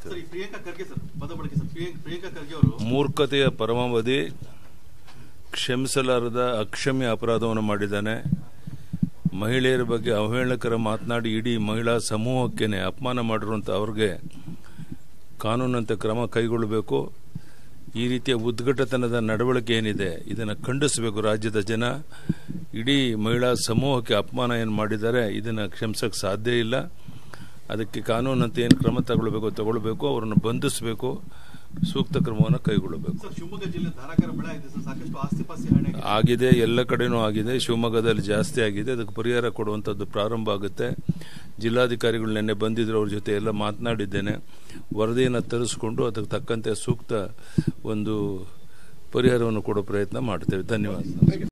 ಮಾಡ್ತೇವೆ ಸರ್ ಈ ಪ್ರಿಯಾಂಕಾ ಖರ್ಗೆ ಸರ್ ಪದ ಬಳಕೆ ಸರ್ ಪ್ರಿಯಾಂಕ್- ಪ್ರಿಯಾಂಕಾ ಖರ್ಗೆ ಅವರು ಮೂರ್ಖತೆಯ ಪರಮಾವಧಿ ಕ್ಷಮಿಸಲಾರದ ಅಕ್ಷಮ್ಯ ಅಪರಾಧವನ್ನು ಮಾಡಿದ್ದಾನೆ ಮಹಿಳೆಯರ ಬಗ್ಗೆ ಅವಹೇಳನಕರ ಮಾತನಾಡಿ ಇಡೀ ಮಹಿಳಾ ಸಮೂಹಕ್ಕೇನೆ ಅಪಮಾನ ಮಾಡಿರುವಂಥ ಅವ್ರಿಗೆ ಕಾನೂನಂತೆ ಕ್ರಮ ಕೈಗೊಳ್ಳಬೇಕು ಈ ರೀತಿಯ ಉದ್ಘಟತನದ ನಡವಳಿಕೆ ಏನಿದೆ ಇದನ್ನು ಖಂಡಿಸಬೇಕು ರಾಜ್ಯದ ಜನ ಇಡೀ ಮಹಿಳಾ ಸಮೂಹಕ್ಕೆ ಅಪಮಾನ ಏನು ಮಾಡಿದ್ದಾರೆ ಇದನ್ನು ಕ್ಷಮಿಸಕ್ಕೆ ಸಾಧ್ಯ ಇಲ್ಲ ಅದಕ್ಕೆ ಕಾನೂನಂತೆ ಏನು ಕ್ರಮ ತಗೊಳ್ಬೇಕು ತಗೊಳ್ಬೇಕು ಅವರನ್ನು ಬಂಧಿಸಬೇಕು ಸೂಕ್ತ ಕ್ರಮವನ್ನು ಕೈಗೊಳ್ಳಬೇಕು ಸರ್ ಶಿವಮೊಗ್ಗ ಜಿಲ್ಲೆ ಧಾರಾಕಾರ ಬೆಳೆ ಆಗಿದೆ ಸರ್ ಸಾಕಷ್ಟು ಆಸ್ತಿ ಪಾಸ್ತಿ ಹಾನಿ ಆಗಿದೆ ಆಗಿದೆ ಎಲ್ಲ ಕಡೆನೂ ಆಗಿದೆ ಶಿವಮೊಗ್ಗದಲ್ಲಿ ಜಾಸ್ತಿ ಆಗಿದೆ ಅದಕ್ಕೆ ಪರಿಹಾರ ಕೊಡುವಂಥದ್ದು ಪ್ರಾರಂಭ ಆಗುತ್ತೆ ಜಿಲ್ಲಾಧಿಕಾರಿಗಳು ನಿನ್ನೆ ಬಂದಿದ್ರು ಅವ್ರ ಜೊತೆ ಎಲ್ಲ ಮಾತನಾಡಿದ್ದೇನೆ ವರದಿಯನ್ನು ತರಿಸ್ಕೊಂಡು ಅದಕ್ಕೆ ತಕ್ಕಂತೆ ಸೂಕ್ತ ಒಂದು ಪರಿಹಾರವನ್ನು ಕೊಡೋ ಪ್ರಯತ್ನ ಮಾಡ್ತೇವೆ ಧನ್ಯವಾದ